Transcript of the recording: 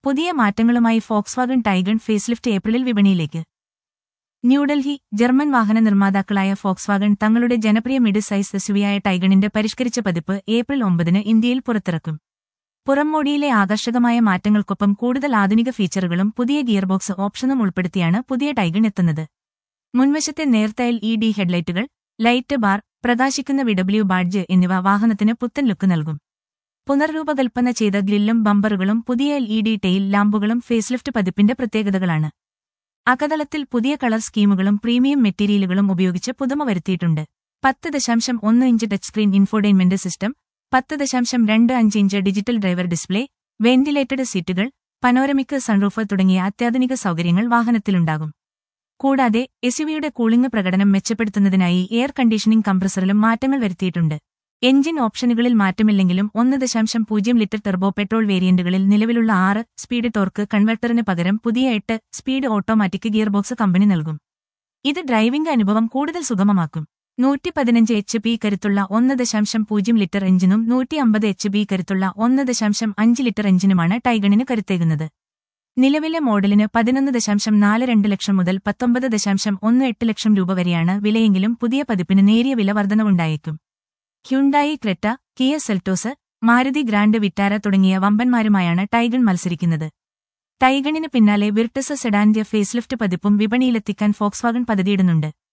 പുതിയ മാറ്റങ്ങളുമായി Volkswagen Taigun facelift ഏപ്രിലിൽ വിപണിയിലേക്ക് New Delhi German വാഹന നിർമ്മാതാക്കളായ ഫോക്സ്വാഗൺ തങ്ങളുടെ ജനപ്രിയ മിഡ് സൈസ് എസ്യുവിയായ ടൈഗണിന്റെ പരിഷ്കരിച്ച പതിപ്പ് ഏപ്രിൽ ഒമ്പതിന് ഇന്ത്യയിൽ പുറത്തിറക്കും പുറംമോടിയിലെ ആകർഷകമായ മാറ്റങ്ങൾക്കൊപ്പം കൂടുതൽ ആധുനിക ഫീച്ചറുകളും പുതിയ ഗിയർബോക്സ് ഓപ്ഷനും ഉൾപ്പെടുത്തിയാണ് പുതിയ ടൈഗൺ എത്തുന്നത് മുൻവശത്തെ നേർത്തയൽ ഇ ഡി ഹെഡ്ലൈറ്റുകൾ ലൈറ്റ് ബാർ പ്രകാശിക്കുന്ന വിഡബ്ല്യു ബാഡ്ജ് എന്നിവ വാഹനത്തിന് പുത്തൻ ലുക്ക് നൽകും പുനർരൂപകൽപ്പന ചെയ്ത ഗ്രില്ലും ബമ്പറുകളും പുതിയ എൽ ഇ ഡി ടെയിൽ ലാമ്പുകളും ഫേസ്ലിഫ്റ്റ് പതിപ്പിന്റെ പ്രത്യേകതകളാണ് അകതളത്തിൽ പുതിയ കളർ സ്കീമുകളും പ്രീമിയം മെറ്റീരിയലുകളും ഉപയോഗിച്ച് പുതുമ വരുത്തിയിട്ടുണ്ട് പത്ത് ദശാംശം ഒന്ന് inch touch screen infotainment system പത്ത് ദശാംശം രണ്ട് അഞ്ച് inch digital driver display ventilated സീറ്റുകൾ പനോരമിക് സൺറൂഫ് തുടങ്ങിയ അത്യാധുനിക സൗകര്യങ്ങൾ വാഹനത്തിലുണ്ടാകും കൂടാതെ എസ്യുവിയുടെ കൂളിംഗ് പ്രകടനം മെച്ചപ്പെടുത്തുന്നതിനായി എയർ കണ്ടീഷനിംഗ് കംപ്രസറിലും മാറ്റങ്ങൾ വരുത്തിയിട്ടുണ്ട് എഞ്ചിൻ ഓപ്ഷനുകളിൽ മാറ്റമില്ലെങ്കിലും ഒന്ന് ദശാംശം പൂജ്യം ലിറ്റർ ടെർബോ പെട്രോൾ വേരിയന്റുകളിൽ നിലവിലുള്ള ആറ് സ്പീഡ് ടോർക്ക് കൺവെർട്ടറിന് പകരം പുതിയ എട്ട് സ്പീഡ് ഓട്ടോമാറ്റിക് ഗിയർബോക്സ് കമ്പനി നൽകും ഇത് ഡ്രൈവിംഗ് അനുഭവം കൂടുതൽ സുഗമമാക്കും നൂറ്റി പതിനഞ്ച് എച്ച് പി കരുത്തുള്ള ഒന്ന് ദശാംശം പൂജ്യം ലിറ്റർ എഞ്ചിനും നൂറ്റി അമ്പത് എച്ച് പി കരുത്തുള്ള ഒന്ന് ദശാംശം അഞ്ച് ലിറ്റർ എഞ്ചിനുമാണ് ടൈഗണിന് കരുത്തേകുന്നത് നിലവിലെ മോഡലിന് പതിനൊന്ന് ദശാംശം നാല് രണ്ട് ലക്ഷം മുതൽ പത്തൊമ്പത് ദശാംശം ഒന്ന് എട്ട് ലക്ഷം രൂപ വരെയാണ് വിലയെങ്കിലും പുതിയ പതിപ്പിന് നേരിയ വില വർധനവുണ്ടായേക്കും Hyundai Creta Kia Seltos Maruti Grand Vitara തുടങ്ങിയ വമ്പന്മാരുമായാണ് ടൈഗൺ മത്സരിക്കുന്നത് ടൈഗണിന് പിന്നാലെ വിർട്ടസ് സെഡാൻഡ്യ ഫേസ്ലിഫ്റ്റ് പതിപ്പും വിപണിയിലെത്തിക്കാൻ ഫോക്സ്വാഗൺ പദ്ധതിയിടുന്നുണ്ട്